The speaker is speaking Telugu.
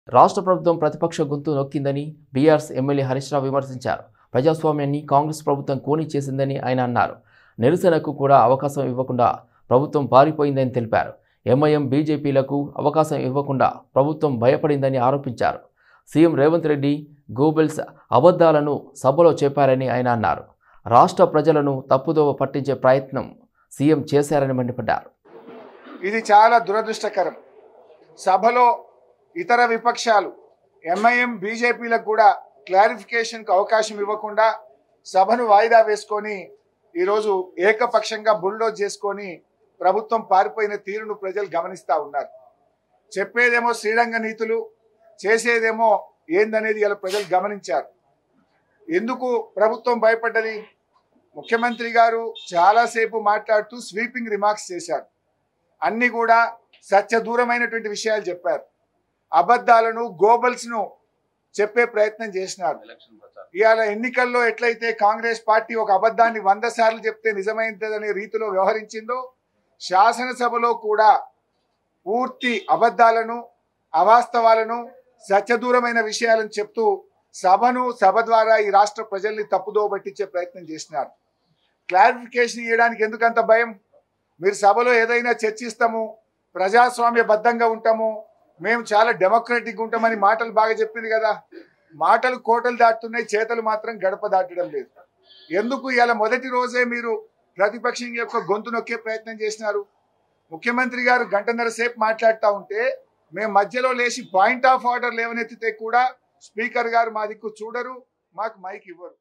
రాష్ట్ర ప్రభుత్వం ప్రతిపక్ష గొంతు నొక్కిందని బీఆర్ఎస్ ఎమ్మెల్యే హరీష్ రావు విమర్శించారు ప్రజాస్వామ్యాన్ని కాంగ్రెస్ ప్రభుత్వం కూని చేసిందని ఆయన అన్నారు నిరసనకు కూడా అవకాశం ఇవ్వకుండా ప్రభుత్వం పారిపోయిందని తెలిపారు ఎంఐఎం బీజేపీలకు అవకాశం ఇవ్వకుండా ప్రభుత్వం భయపడిందని ఆరోపించారు సీఎం రేవంత్ రెడ్డి గోబెల్స్ అబద్ధాలను సభలో చెప్పారని ఆయన అన్నారు రాష్ట్ర ప్రజలను తప్పుదోవ పట్టించే ప్రయత్నం సీఎం చేశారని మండిపడ్డారు ఇది చాలా దురదృష్టకరం సభలో ఇతర విపక్షాలు ఎంఐఎం బీజేపీలకు కూడా క్లారిఫికేషన్కి అవకాశం ఇవ్వకుండా సభను వాయిదా వేసుకొని ఈరోజు ఏకపక్షంగా బుల్డోజ్ చేసుకొని ప్రభుత్వం పారిపోయిన తీరును ప్రజలు గమనిస్తూ ఉన్నారు చెప్పేదేమో శ్రీరంగ నీతులు చేసేదేమో ఏందనేది ఇలా ప్రజలు గమనించారు ఎందుకు ప్రభుత్వం భయపడ్డది ముఖ్యమంత్రి గారు చాలాసేపు మాట్లాడుతూ స్వీపింగ్ రిమార్క్స్ చేశారు అన్ని కూడా సత్య దూరమైనటువంటి విషయాలు చెప్పారు అబద్ధాలను గోబల్స్ను చెప్పే ప్రయత్నం చేసినారు ఇవాళ ఎన్నికల్లో ఎట్లయితే కాంగ్రెస్ పార్టీ ఒక అబద్ధాన్ని వంద సార్లు చెప్తే నిజమైందనే రీతిలో వ్యవహరించిందో శాసనసభలో కూడా పూర్తి అబద్ధాలను అవాస్తవాలను సత్యదూరమైన విషయాలను చెప్తూ సభను సభ ద్వారా ఈ రాష్ట్ర ప్రజల్ని తప్పుదో పట్టించే ప్రయత్నం చేసినారు క్లారిఫికేషన్ ఇవ్వడానికి ఎందుకంత భయం మీరు సభలో ఏదైనా చర్చిస్తాము ప్రజాస్వామ్యబద్ధంగా ఉంటాము మేము చాలా డెమోక్రటిక్ ఉంటామని మాటలు బాగా చెప్పింది కదా మాటలు కోటలు దాటుతున్నాయి చేతలు మాత్రం గడప దాటడం లేదు ఎందుకు ఇలా మొదటి రోజే మీరు ప్రతిపక్షం యొక్క గొంతు నొక్కే ప్రయత్నం చేసినారు ముఖ్యమంత్రి గారు గంటన్నర సేపు మాట్లాడుతూ ఉంటే మేము మధ్యలో లేచి పాయింట్ ఆఫ్ ఆర్డర్ లేవనెత్తితే కూడా స్పీకర్ గారు మా దిక్కు చూడరు మాకు మైక్ ఇవ్వరు